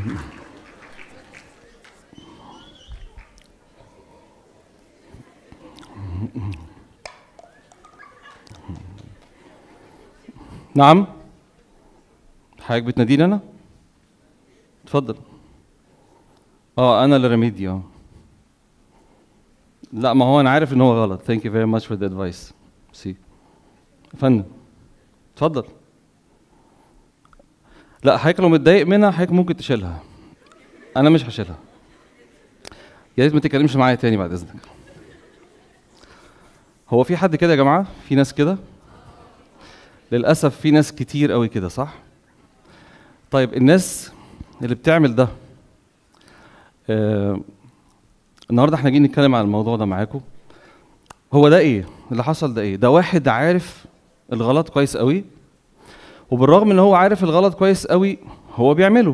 نعم حضرتك بتناديني انا اتفضل اه انا اللي رميدي اه لا ما هو انا عارف ان هو غلط ثانك يو فيري ماتش فور ذا ادفايس سي فندم اتفضل لا حضرتك لو متضايق منها حضرتك ممكن تشيلها انا مش هشيلها يا ريت ما تتكلمش معايا تاني بعد اذنك هو في حد كده يا جماعه في ناس كده للاسف في ناس كتير قوي كده صح طيب الناس اللي بتعمل ده آه النهارده احنا جايين نتكلم عن الموضوع ده معاكم هو ده ايه اللي حصل ده ايه ده واحد عارف الغلط كويس قوي وبالرغم ان هو عارف الغلط كويس قوي هو بيعمله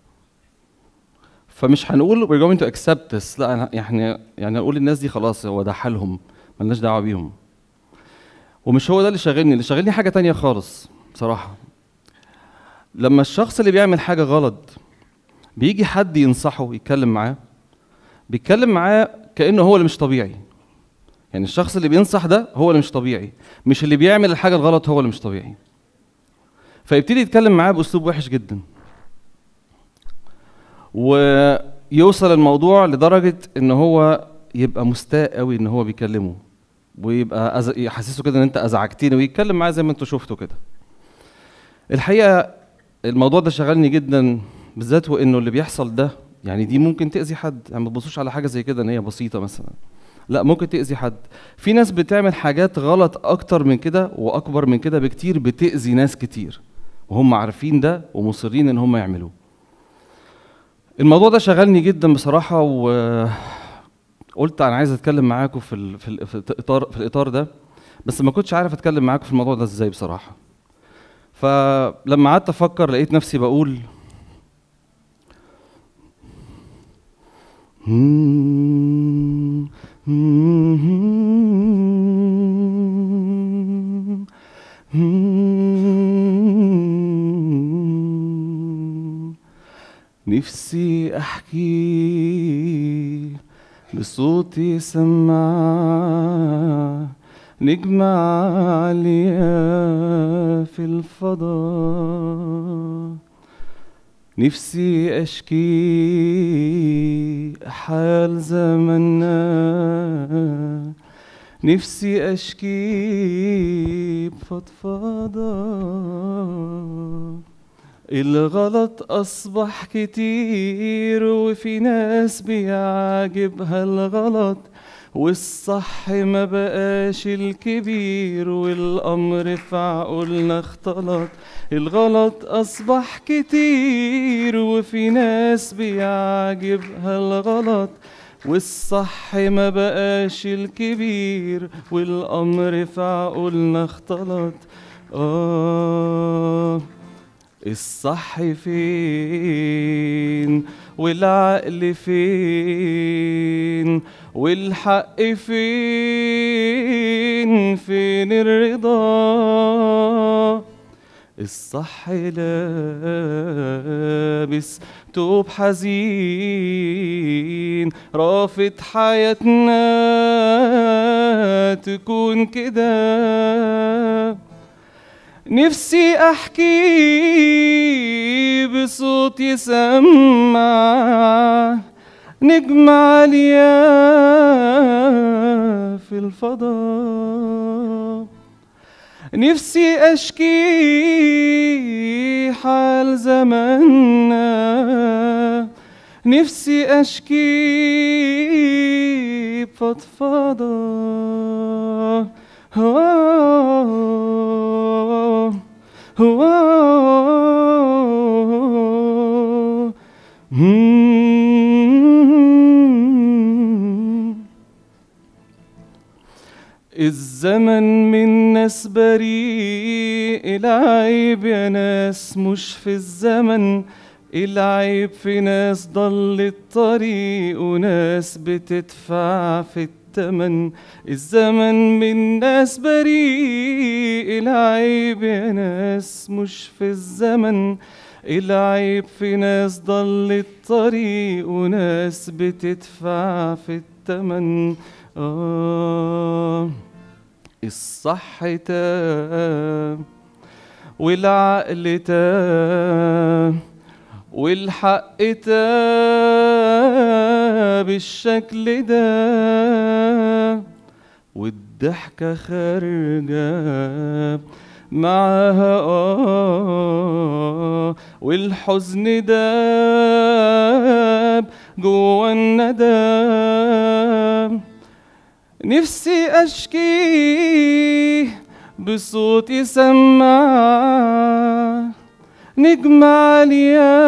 فمش هنقول we're going to accept this لا أنا- يعني يعني هنقول الناس دي خلاص هو ده حالهم ملناش دعوه بيهم ومش هو ده اللي شاغلني اللي شاغلني حاجه تانية خالص بصراحه لما الشخص اللي بيعمل حاجه غلط بيجي حد ينصحه يتكلم معاه بيتكلم معاه كانه هو اللي مش طبيعي يعني الشخص اللي بينصح ده هو اللي مش طبيعي مش اللي بيعمل الحاجه الغلط هو اللي مش طبيعي فيبتدي يتكلم معاه باسلوب وحش جدا ويوصل الموضوع لدرجه ان هو يبقى مستاء قوي ان هو بيكلمه ويبقى أز... يحسسه كده ان انت ازعجتني ويتكلم معاه زي ما انتوا شفتوا كده الحقيقه الموضوع ده شغلني جدا بالذات وانه اللي بيحصل ده يعني دي ممكن تاذي حد يعني ما تبصوش على حاجه زي كده ان هي بسيطه مثلا لا ممكن تاذي حد في ناس بتعمل حاجات غلط اكتر من كده واكبر من كده بكتير بتاذي ناس كتير وهم عارفين ده ومصرين ان هم يعملوه الموضوع ده شغلني جدا بصراحه وقلت انا عايز اتكلم معاكم في ال... في, ال... في الاطار في الاطار ده بس ما كنتش عارف اتكلم معاكم في الموضوع ده ازاي بصراحه فلما قعدت افكر لقيت نفسي بقول نفسي احكي بصوت يسمع نجمة عالية في الفضاء نفسي أشكي حال زمنا نفسي أشكي بفضفضة الغلط أصبح كتير وفي ناس بيعجبها الغلط والصح ما بقاش الكبير والأمر في عقولنا اختلط الغلط أصبح كتير وفي ناس بيعجبها الغلط والصح ما بقاش الكبير والأمر في عقولنا اختلط آه الصح فين والعقل فين والحق فين فين الرضا الصح لابس توب حزين رافض حياتنا تكون كده نفسي احكي بصوت يسمع نجمة عالية في الفضاء نفسي اشكي حال زماننا نفسي اشكي بفضفضة هو هو الزمن من ناس بريء العيب يا ناس مش في الزمن العيب في ناس ضل الطريق وناس بتدفع في التمن الزمن من ناس بريء العيب يا ناس مش في الزمن العيب في ناس ضل الطريق وناس بتدفع في التمن آه الصح تاه والعقل تاه والحق تاه بالشكل ده والضحكة خارجة معاها آه والحزن داب جوا الندم نفسي أشكي بصوت يسمع نجم عالية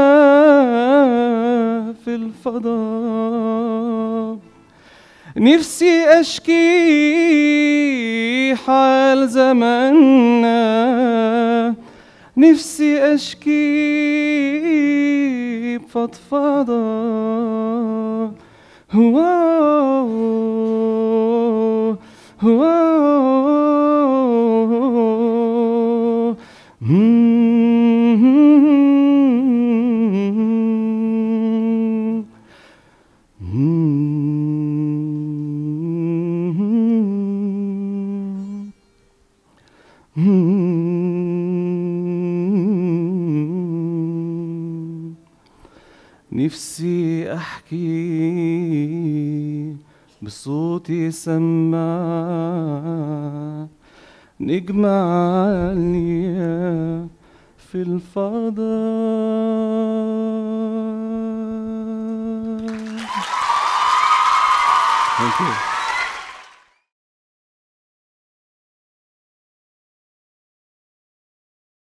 في الفضاء نفسي أشكي حال زماننا نفسي أشكي بفضفضة هو هو نفسي أحكي بصوت يسمع نجمة عالية في الفضاء Thank you.